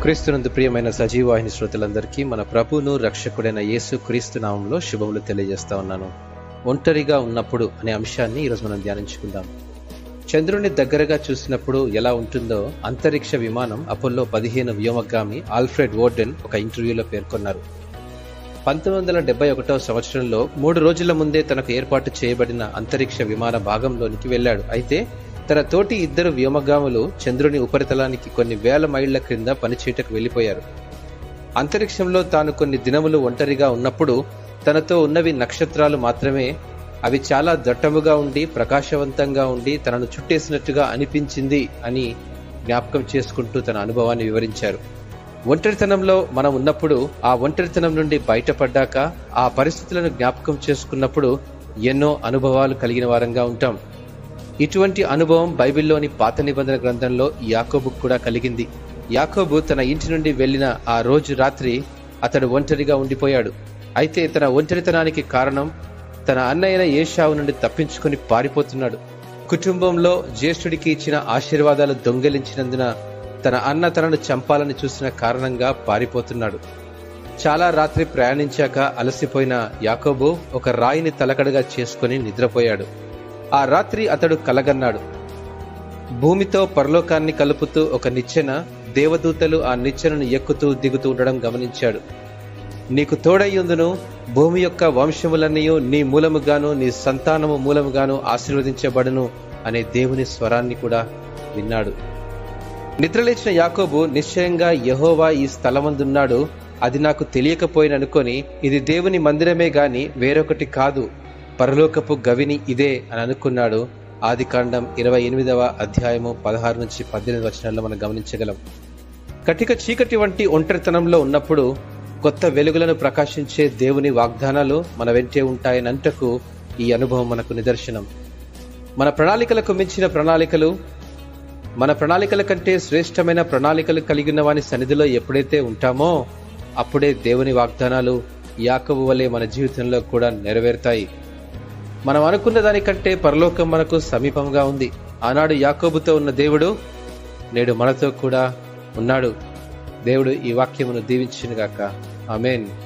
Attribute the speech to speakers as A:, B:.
A: క్రీస్తునందు ప్రియమైన సజీవాహిని శ్రోతలందరికీ మన ప్రభువును రక్షకుడైన యేసు క్రీస్తు నామంలో శుభములు తెలియజేస్తా ఉన్నాను ఒంటరిగా ఉన్నప్పుడు అనే అంశాన్ని ఈరోజు మనం ధ్యానించుకుందాం చంద్రుని దగ్గరగా చూసినప్పుడు ఎలా ఉంటుందో అంతరిక్ష విమానం అపోలో పదిహేను వ్యోమగామి ఆల్ఫ్రెడ్ వోర్డెన్ ఒక ఇంటర్వ్యూలో పేర్కొన్నారు పంతొమ్మిది వందల డెబ్బై ఒకటో సంవత్సరంలో మూడు రోజుల ముందే తనకు ఏర్పాటు చేయబడిన అంతరిక్ష విమాన భాగంలోనికి వెళ్ళాడు అయితే తన తోటి ఇద్దరు వ్యోమగాములు చంద్రుని ఉపరితలానికి కొన్ని వేల మైళ్ల క్రింద పనిచేయటకు వెళ్లిపోయారు అంతరిక్షంలో తాను కొన్ని దినములు ఒంటరిగా ఉన్నప్పుడు తనతో ఉన్నవి నక్షత్రాలు మాత్రమే అవి చాలా దట్టముగా ఉండి ప్రకాశవంతంగా ఉండి తనను చుట్టేసినట్టుగా అనిపించింది అని జ్ఞాపకం చేసుకుంటూ తన అనుభవాన్ని వివరించారు ఒంటరితనంలో మనం ఉన్నప్పుడు ఆ ఒంటరితనం నుండి బయటపడ్డాక ఆ పరిస్థితులను జ్ఞాపకం చేసుకున్నప్పుడు ఎన్నో అనుభవాలు కలిగిన వారంగా ఉంటాం ఇటువంటి అనుభవం బైబిల్లోని పాత నిబంధన గ్రంథంలో యాకోబుకు కూడా కలిగింది యాకోబు తన ఇంటి నుండి వెళ్లిన ఆ రోజు రాత్రి అతడు ఒంటరిగా ఉండిపోయాడు అయితే తన ఒంటరితనానికి కారణం తన అన్నయ్యన ఏషావు నుండి తప్పించుకుని పారిపోతున్నాడు కుటుంబంలో జ్యేష్ఠుడికి ఇచ్చిన ఆశీర్వాదాలు దొంగిలించినందున తన అన్న తనను చంపాలని చూసిన కారణంగా పారిపోతున్నాడు చాలా రాత్రి ప్రయాణించాక అలసిపోయిన యాకోబు ఒక రాయిని తలకడగా చేసుకుని నిద్రపోయాడు ఆ రాత్రి అతడు కలగన్నాడు భూమితో పరలోకాన్ని కలుపుతూ ఒక నిచ్చెన దేవదూతలు ఆ నిచ్చెనను ఎక్కుతూ దిగుతూ ఉండడం గమనించాడు నీకు తోడయ్యుందును భూమి యొక్క వంశములన్నయు నీ మూలముగాను నీ సంతానము మూలముగాను ఆశీర్వదించబడును అనే దేవుని స్వరాన్ని కూడా విన్నాడు నిద్రలేచిన యాకోబు నిశ్చయంగా యహోవా ఈ స్థలమందున్నాడు అది నాకు తెలియకపోయిననుకొని ఇది దేవుని మందిరమే గాని వేరొకటి కాదు పరలోకపు గవిని ఇదే అని అనుకున్నాడు ఆది కాండం ఇరవై ఎనిమిదవ అధ్యాయము పదహారు నుంచి పద్దెనిమిది వచనాల్లో మనం గమనించగలం కటిక చీకటి వంటి ఒంటరితనంలో ఉన్నప్పుడు కొత్త వెలుగులను ప్రకాశించే దేవుని వాగ్దానాలు మన వెంటే ఉంటాయనంటకు ఈ అనుభవం మనకు నిదర్శనం మన ప్రణాళికలకు మించిన ప్రణాళికలు మన ప్రణాళికల కంటే శ్రేష్టమైన ప్రణాళికలు కలిగిన వాని సన్నిధిలో ఎప్పుడైతే ఉంటామో అప్పుడే దేవుని వాగ్దానాలు యాకబు వలె మన జీవితంలో కూడా నెరవేరుతాయి మనం అనుకున్న దానికంటే పరలోకం మనకు సమీపంగా ఉంది ఆనాడు యాకోబుతో ఉన్న దేవుడు నేడు మనతో కూడా ఉన్నాడు దేవుడు ఈ వాక్యమును దీవించినగాక ఆమెన్